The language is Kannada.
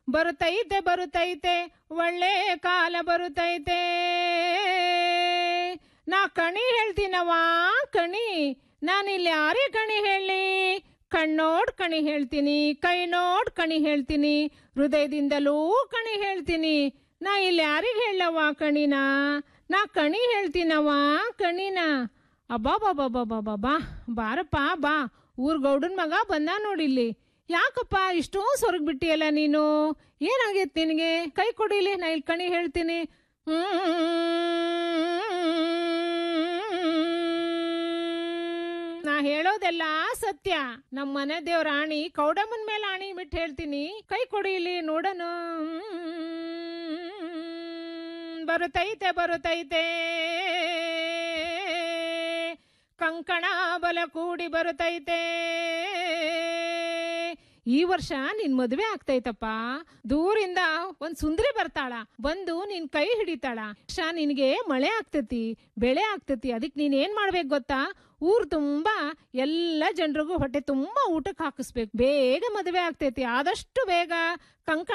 ಬರುತ್ತೈತೆ ಬರುತ್ತೈತೆ ಒಳ್ಳೆ ಕಾಲ ಬರುತ್ತೈತೆ ನಾ ಕಣಿ ಹೇಳ್ತೀನವ ಕಣಿ ನಾನಿಲ್ಲಿ ಯಾರೇ ಕಣಿ ಹೇಳಿ ಕಣ್ಣೋಡ್ ಕಣಿ ಹೇಳ್ತೀನಿ ಕೈ ನೋಡ್ ಕಣಿ ಹೇಳ್ತೀನಿ ಹೃದಯದಿಂದಲೂ ಕಣಿ ಹೇಳ್ತೀನಿ ನಾ ಇಲ್ಲಿ ಯಾರಿಗೆ ಹೇಳವ ಕಣಿನ ನಾ ಕಣಿ ಹೇಳ್ತೀನವ ಕಣಿನ ಅಬ್ಬಾ ಬಾಬಾ ಬಾಬಾ ಬಾಬಾ ಬಾರಪ್ಪ ಬಾ ಊರ್ ಗೌಡನ್ ಮಗ ಬಂದ ನೋಡಿಲ್ಲಿ ಯಾಕಪ್ಪ ಇಷ್ಟೊಂದು ಸೊರಗ್ ಬಿಟ್ಟಿಯಲ್ಲ ನೀನು ಏನಾಗೈತೆ ನಿನಗೆ ಕೈ ಕೊಡಿಲಿ ನಾ ಇಲ್ಲಿ ಕಣಿ ಹೇಳ್ತೀನಿ ನಾ ಹೇಳೋದೆಲ್ಲ ಸತ್ಯ ನಮ್ಮ ಮನೆ ದೇವ್ರ ಆಣಿ ಕೌಡಮ್ಮನ ಮೇಲೆ ಆಣಿ ಬಿಟ್ಟು ಹೇಳ್ತೀನಿ ಕೈ ಕೊಡಿಲಿ ನೋಡನು ಬರುತ್ತೈತೆ ಬರುತ್ತೈತೆ ಕಂಕಣ ಬಲ ಕೂಡಿ ಬರುತ್ತೈತೆ ಈ ವರ್ಷ ನಿನ್ ಮದುವೆ ಆಗ್ತೈತಪ್ಪ ದೂರಿಂದ ಒಂದ್ ಸುಂದರಿ ಬರ್ತಾಳ ಬಂದು ನಿನ್ ಕೈ ಹಿಡಿತಾಳ ವರ್ಷ ನಿನ್ಗೆ ಮಳೆ ಆಗ್ತತಿ ಬೆಳೆ ಆಗ್ತತಿ ಅದಕ್ ನೀನ್ ಏನ್ ಮಾಡ್ಬೇಕು ಗೊತ್ತಾ ಊರ್ ತುಂಬಾ ಎಲ್ಲ ಜನರಿಗೂ ಹೊಟ್ಟೆ ತುಂಬಾ ಊಟಕ್ಕೆ ಹಾಕಿಸ್ಬೇಕು ಬೇಗ ಮದುವೆ ಆಗ್ತೈತಿ ಆದಷ್ಟು ಬೇಗ ಕಂಕಣ